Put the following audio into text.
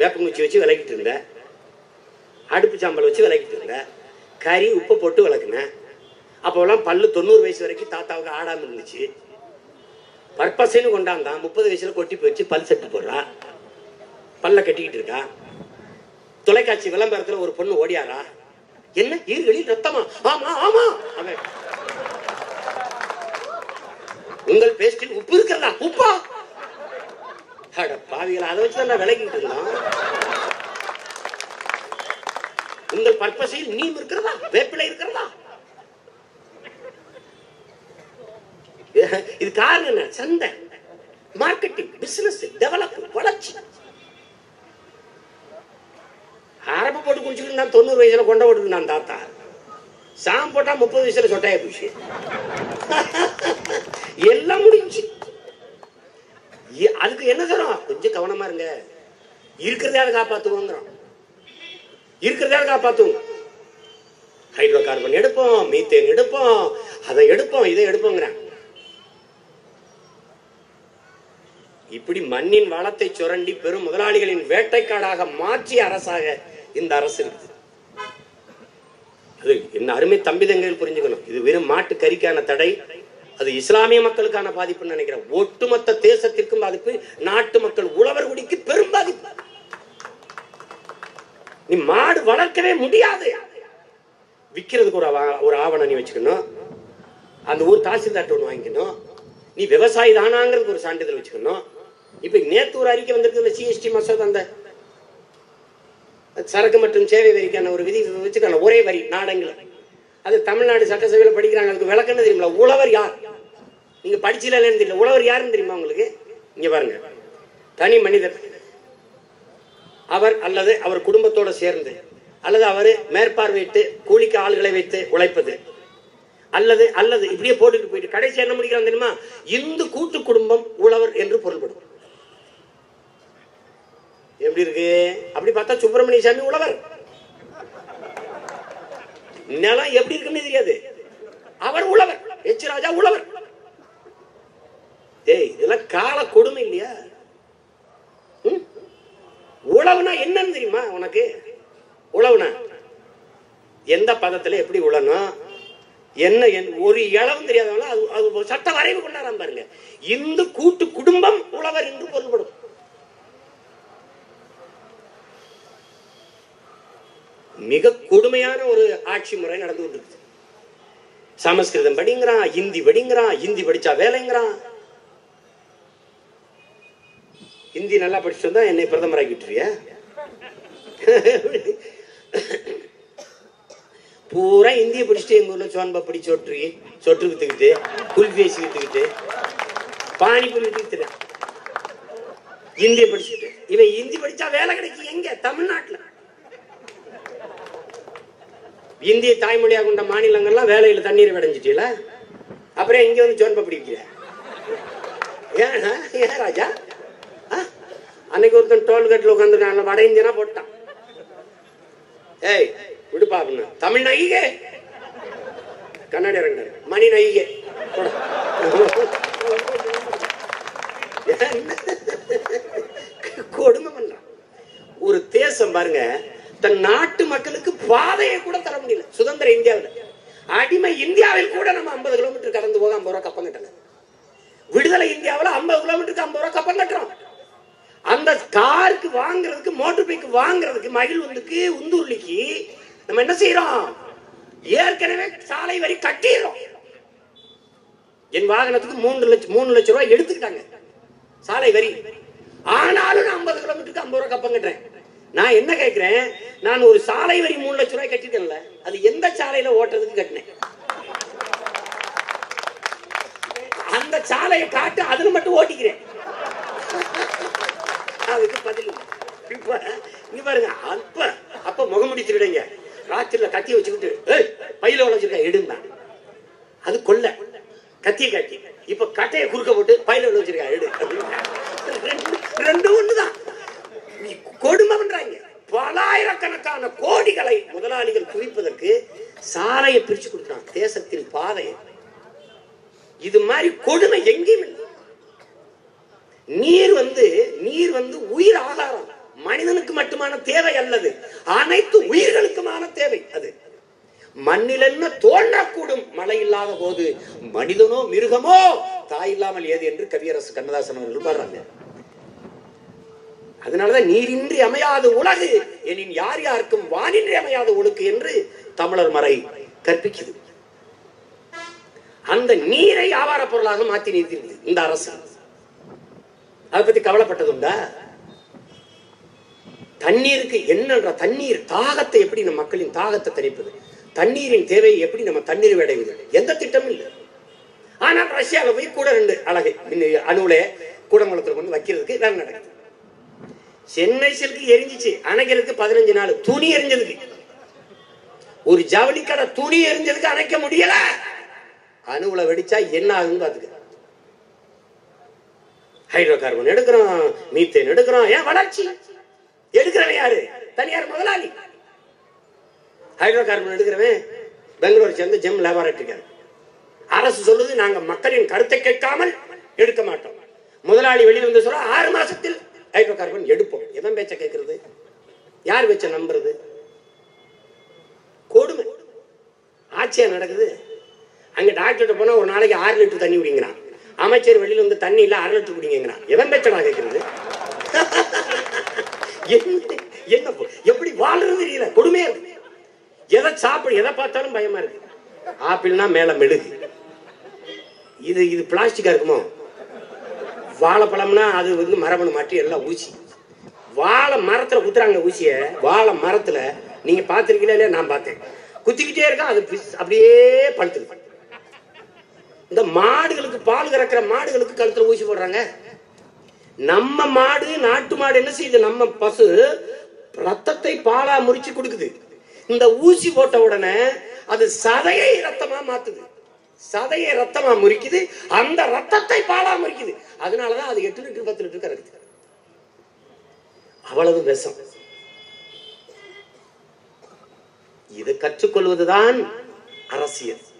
வேப்பங்குச்சி வச்சு விளக்கிட்டு இருந்தேன் அடுப்பு சாம்பல் வச்சு விளக்கிட்டு இருந்தேன் கறி உப்பை போட்டு விளக்குனேன் அப்போலாம் பல்லு தொண்ணூறு வயசு வரைக்கும் தாத்தாவுக்கு ஆடாம இருந்துச்சு பர்பஸ்ன்னு கொண்டாந்தான் முப்பது வயசுல கொட்டி போயிடுச்சு பல் செட்டு போடுறா பல்ல கட்டிக்கிட்டு இருக்கா தொலைக்காட்சி விளம்பரத்துல ஒரு பொண்ணு ஓடியாரா என்ன ஈர்களில் ரத்தமா ஆமா ஆமா அவன் உங்கள் பேஸ்டில் உப்பு இருக்கிறதா உப்பா அட பாவிகளா அதை வச்சு தான் நான் விலகிட்டு இருந்தோம் உங்கள் பர்பஸில் நீம் இருக்கிறதா வேப்பிலை இருக்கிறதா இது காரணம் என்ன சந்தை மார்க்கெட்டிங் பிசினஸ் டெவலப் வளர்ச்சி அரப்பு போட்டு குடிச்சுக்கிட்டு நான் தொண்ணூறு வயசுல கொண்ட போட்டு நான் தாத்தா சாம் போட்டா முப்பது வயசுல சொட்டாய போச்சு எல்லாம் முடிஞ்சு ஏ- அதுக்கு என்ன தரும் கொஞ்சம் கவனமா இருங்க இருக்கிறதையாவது காப்பாத்துவோங்கிறோம் இருக்கிறதையாவது காப்பாத்துவோம் ஹைட்ரோ கார்பன் எடுப்போம் மீத்தேன் எடுப்போம் அதை எடுப்போம் இதை எடுப்போங்கிறான் இப்படி மண்ணின் வளத்தை சுரண்டி பெரும் முதலாளிகளின் வேட்டைக்காடாக மாற்றிய அரசாக இந்த அரசு இருக்குது அது என்ன அருமை தம்பிதங்கள் புரிஞ்சுக்கணும் இது வெறும் மாட்டு கறிக்கான தடை அது இஸ்லாமிய மக்களுக்கான பாதிப்புன்னு நினைக்கிறேன் ஒட்டுமொத்த தேசத்திற்கும் பாதிப்பு நாட்டு மக்கள் உழவர் குடிக்கு பெரும் பாதிப்பு நீ மாடு வளர்க்கவே முடியாது விற்கிறதுக்கு ஒரு ஆவ- ஒரு ஆவணம் நீ வச்சுக்கணும் அந்த ஊர் தாசில்தார்ட்ட ஒன்று வாங்கிக்கணும் நீ விவசாயி தானாங்கிறதுக்கு ஒரு சான்றிதழ் வச்சுக்கணும் இப்ப நேத்து ஒரு அறிக்கை வந்திருக்கு சிஎஸ்டி மசோதா அந்த சரக்கு மற்றும் சேவை வரிக்கான ஒரு விதி வச்சுக்கான ஒரே வரி நாடெங்கிலும் அது தமிழ்நாடு சட்டசபையில் படிக்கிறாங்க அதுக்கு விளக்கன்னு தெரியுங்களா உழவர் யார் நீங்க படிச்சீங்களா இல்லைன்னு தெரியல உழவர் யாருன்னு தெரியுமா உங்களுக்கு இங்க பாருங்க தனி மனிதர் அவர் அல்லது அவர் குடும்பத்தோட சேர்ந்து அல்லது அவர் மேற்பார்வையிட்டு கூலிக்கு ஆளுகளை வைத்து உழைப்பது அல்லது அல்லது இப்படியே போட்டுட்டு போயிட்டு கடைசி என்ன முடிக்கிறான் தெரியுமா இந்து கூட்டு குடும்பம் உழவர் என்று பொருள்படும் எப்படி இருக்கு அப்படி பார்த்தா சுப்பிரமணிய சாமி உழவர் நிலம் எப்படி இருக்குன்னு தெரியாது அவர் உழவர் எச் ராஜா உழவர் ஏய் இதெல்லாம் கால கொடுமை இல்லையா ம்? உழவுனா என்னன்னு தெரியுமா உனக்கு உழவுனா எந்த பதத்துல எப்படி உழணும் என்ன என்- ஒரு இளவும் தெரியாதவங்க அது அது ஒரு சட்ட வரைவு கொண்டாடாம பாருங்க இந்து கூட்டு குடும்பம் உழவர் என்று பொருள்படும் மிக கொடுமையான ஒரு ஆட்சி முறை நடந்து கொண்டிருக்கு சமஸ்கிருதம் படிங்கிறான் ஹிந்தி படிங்கிறான் ஹிந்தி படிச்சா வேலைங்கிறான் ஹிந்தி நல்லா படிச்சுட்டு வந்தா என்னை பிரதமர் ஆக்கிட்டுறியா பூரா இந்திய படிச்சுட்டு எங்க ஊர்ல சோன்பா படி சொட்டு சொட்டு வித்துக்கிட்டு குல்ஃபி ஐஸ் வித்துக்கிட்டு பானிபூரி வித்துக்கிட்டு இந்திய படிச்சுட்டு இவன் ஹிந்தி படிச்சா வேலை கிடைக்கும் எங்க தமிழ்நாட்டுல இந்திய தாய்மொழியாக கொண்ட மாநிலங்கள்லாம் வேலையில தண்ணீர் விடைஞ்சிட்டீல அப்புறம் இங்க வந்து சோன்பா பிடிக்கிற ஏன் ஏன் ராஜா ஆ? அன்னைக்கு ஒருத்தன் டோல்கேட்ல உட்காந்துருக்கான் வட இந்தியனா போட்டான் ஏய் விடுப்பா அப்படின்னு தமிழ் நைகே கண்ணாடி இறங்கினாரு மணி நைகே போடா. கொடுமை பண்றான் ஒரு தேசம் பாருங்க தன் நாட்டு மக்களுக்கு பாதையை கூட தர முடியல சுதந்திர இந்தியாவில் அடிமை இந்தியாவில் கூட நம்ம ஐம்பது கிலோமீட்டர் கடந்து போக ஐம்பது ரூபா கப்பம் கட்டல விடுதலை இந்தியாவில் ஐம்பது கிலோமீட்டருக்கு ஐம்பது ரூபா கப்பம் கட்டுறோம் அந்த காருக்கு வாங்குறதுக்கு மோட்டர் பைக் வாங்குறதுக்கு மகிழ்வுந்துக்கு உந்துருளிக்கு நம்ம என்ன செய்யறோம் ஏற்கனவே சாலை வரி கட்டிடுறோம் என் வாகனத்துக்கு மூன்று லட்சம் மூணு லட்சம் ரூபாய் எடுத்துக்கிட்டாங்க சாலை வரி ஆனாலும் நான் ஐம்பது கிலோமீட்டருக்கு ஐம்பது ரூபாய் கப்பம் கட்டுறேன் நான் என்ன கேட்கிறேன் நான் ஒரு சாலை வரி மூணு லட்சம் ரூபாய் கட்டிட்டேன்ல அது எந்த சாலையில ஓட்டுறதுக்கு கட்டினேன் அந்த சாலையை காட்டு அதுல மட்டும் ஓட்டிக்கிறேன் அதுக்கு பதில் இல்லை. இப்ப இங்க பாருங்க அப்ப அப்ப முகமுடி திருடுங்க ராத்திரில கத்திய வச்சுக்கிட்டு ஏய் பையில உழைச்சிருக்க எடுங்க அது கொல்ல கத்திய காட்டி இப்ப கட்டைய குறுக்க போட்டு பையில வச்சிருக்கா எடு ரெண்டு- ரெண்டு ஒண்ணுதான் நீ கொடுமை பண்றாங்க பலாயிரக்கணக்கான கோடிகளை முதலாளிகள் குவிப்பதற்கு சாலையை பிரிச்சு கொடுக்குறான் தேசத்தின் பாதையை இது மாதிரி கொடுமை எங்கேயும் இல்லை நீர் வந்து நீர் வந்து உயிர் ஆகாரம் மனிதனுக்கு மட்டுமான தேவை அல்லது அனைத்து உயிர்களுக்குமான தேவை அது மண்ணிலென்ன தோன்றக்கூடும் மழை இல்லாத போது மனிதனோ மிருகமோ தாய் இல்லாமல் ஏது என்று கவியரசு கண்ணதாசன் அவர்கள் பாடுறாங்க அதனாலதான் நீரின்றி அமையாத உலகு எனின் யார் யாருக்கும் வானின்றி அமையாத ஒழுக்கு என்று தமிழர் மறை கற்பிக்குது அந்த நீரை வியாபார பொருளாக மாத்தி நிறுத்திருக்கு இந்த அரசு அதை பத்தி கவலைப்பட்டது உண்டா தண்ணீருக்கு என்னன்ற தண்ணீர் தாகத்தை எப்படி நம்ம மக்களின் தாகத்தை தணிப்பது தண்ணீரின் தேவையை எப்படி நம்ம தண்ணீர் அடைவது எந்த திட்டமும் இல்லை ஆனால் ரஷ்யாவில் போய் கூட ரெண்டு அழகை மின்ன- அணுவுல கூடங்குளத்துல கொண்டு வைக்கிறதுக்கு வேலை நடக்குது சென்னை சில்க்கு எரிஞ்சிச்சு அணைக்கிறதுக்கு பதினஞ்சு நாள் துணி எரிஞ்சதுக்கு ஒரு ஜவுளி கடை துணி எரிஞ்சதுக்கு அணைக்க முடியல அணுவுல வெடிச்சா என்ன ஆகுன்னு பாத்துக்க ஹைட்ரோ கார்பன் எடுக்கிறோம் மீத்தேன் எடுக்கிறோம் ஏன் வளர்ச்சி எடுக்கிறவன் யாரு தனியார் முதலாளி ஹைட்ரோ கார்பன் எடுக்கிறவன் பெங்களூர் சேர்ந்து ஜெம் லேபாரட்டரிக்கார் அரசு சொல்லுது நாங்க மக்களின் கருத்தை கேட்காமல் எடுக்க மாட்டோம் முதலாளி வெளியில வந்து சொல்ற ஆறு மாசத்தில் ஹைட்ரோ கார்பன் எடுப்போம் எவன் பேச்ச கேட்கறது யார் பேச்ச நம்புறது கொடுமை ஆட்சியா நடக்குது அங்க டாக்டர்கிட்ட போனா ஒரு நாளைக்கு ஆறு லிட்டர் தண்ணி குடிங்கிறான் அமைச்சர் வெளியில வந்து தண்ணி இல்ல அரை லிட்டர் குடிங்கிறான் எவன் பேச்சடா கேட்கறது என்ன என்ன போ- எப்படி வாழ்றது தெரியல கொடுமையா இருக்கு எதை சாப்பிடு எதை பார்த்தாலும் பயமா இருக்கு ஆப்பிள்னா மேல மெழுகு இது இது பிளாஸ்டிக்கா இருக்குமோ வாழைப்பழம்னா அது வந்து மரபணு மாற்றி எல்லாம் ஊசி வாழை மரத்துல குத்துறாங்க ஊசிய வாழை மரத்துல நீங்க பாத்திருக்கீங்களா இல்லையா நான் பார்த்தேன் குத்திக்கிட்டே இருக்கா அது பிஸ்- அப்படியே பழுத்துது இந்த மாடுகளுக்கு பால் கறக்கிற மாடுகளுக்கு கழுத்துல ஊசி போடுறாங்க நம்ம மாடு நாட்டு மாடு என்ன செய்யுது நம்ம பசு ரத்தத்தை பாலா முறிச்சு கொடுக்குது இந்த ஊசி போட்ட உடனே அது சதையை ரத்தமா மாத்துது சதையை ரத்தமா முறிக்குது அந்த ரத்தத்தை பாலா முறிக்குது அதனாலதான் அது எட்டு லிட்டர் பத்து லிட்டர் கறக்குது அவ்வளவு விஷம் இது கற்றுக்கொள்வதுதான் அரசியல்